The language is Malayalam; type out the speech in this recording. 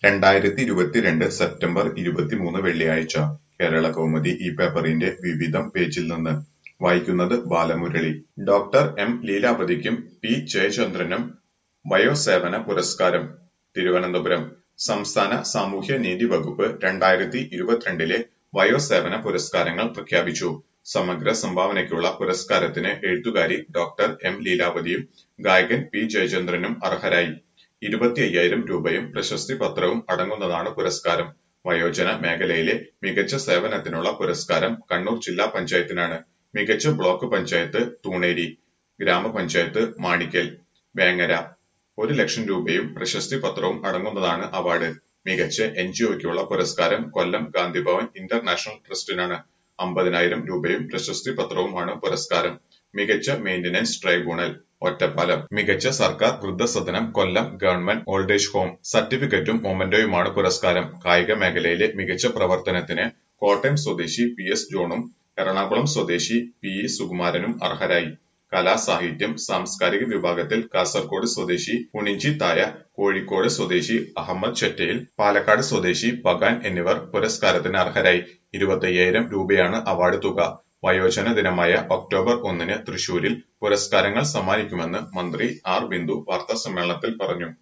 രണ്ടായിരത്തി ഇരുപത്തിരണ്ട് സെപ്റ്റംബർ ഇരുപത്തിമൂന്ന് വെള്ളിയാഴ്ച കേരള കൗമുദി ഈ പേപ്പറിന്റെ വിവിധം പേജിൽ നിന്ന് വായിക്കുന്നത് ബാലമുരളി ഡോക്ടർ എം ലീലാവതിക്കും പി ജയചന്ദ്രനും വയോസേവന പുരസ്കാരം തിരുവനന്തപുരം സംസ്ഥാന സാമൂഹ്യനീതി വകുപ്പ് രണ്ടായിരത്തി ഇരുപത്തിരണ്ടിലെ വയോസേവന പുരസ്കാരങ്ങൾ പ്രഖ്യാപിച്ചു സമഗ്ര സംഭാവനയ്ക്കുള്ള പുരസ്കാരത്തിന് എഴുത്തുകാരി ഡോക്ടർ എം ലീലാവതിയും ഗായകൻ പി ജയചന്ദ്രനും അർഹരായി ഇരുപത്തി അയ്യായിരം രൂപയും പ്രശസ്തി പത്രവും അടങ്ങുന്നതാണ് പുരസ്കാരം വയോജന മേഖലയിലെ മികച്ച സേവനത്തിനുള്ള പുരസ്കാരം കണ്ണൂർ ജില്ലാ പഞ്ചായത്തിനാണ് മികച്ച ബ്ലോക്ക് പഞ്ചായത്ത് തൂണേരി ഗ്രാമപഞ്ചായത്ത് മാണിക്കൽ വേങ്ങര ഒരു ലക്ഷം രൂപയും പ്രശസ്തി പത്രവും അടങ്ങുന്നതാണ് അവാർഡ് മികച്ച എൻ ജി ഒക്കുള്ള പുരസ്കാരം കൊല്ലം ഗാന്ധിഭവൻ ഇന്റർനാഷണൽ ട്രസ്റ്റിനാണ് അമ്പതിനായിരം രൂപയും പ്രശസ്തി പത്രവുമാണ് പുരസ്കാരം മികച്ച മെയിന്റനൻസ് ട്രൈബ്യൂണൽ ഒറ്റപ്പാലം മികച്ച സർക്കാർ വൃദ്ധസദനം Kollam government old age home സർട്ടിഫിക്കറ്റും മൊമെന്റോയുമാണ് പുരസ്കാരം കായിക മേഖലയിലെ മികച്ച പ്രവർത്തനത്തിന് കോട്ടയം സ്വദേശി പി എസ് ജോണും എറണാകുളം സ്വദേശി പി ഇ സുകുമാരനും അർഹരായി കലാ സാഹിത്യം സാംസ്കാരിക വിഭാഗത്തിൽ കാസർഗോഡ് സ്വദേശി ഉണിഞ്ചി തായ കോഴിക്കോട് സ്വദേശി അഹമ്മദ് ചെറ്റയിൽ പാലക്കാട് സ്വദേശി പകാൻ എന്നിവർ പുരസ്കാരത്തിന് അർഹരായി ഇരുപത്തയ്യായിരം രൂപയാണ് അവാർഡ് തുക വയോജന ദിനമായ ഒക്ടോബർ ഒന്നിന് തൃശൂരിൽ പുരസ്കാരങ്ങൾ സമ്മാനിക്കുമെന്ന് മന്ത്രി ആർ ബിന്ദു വാർത്താസമ്മേളനത്തിൽ പറഞ്ഞു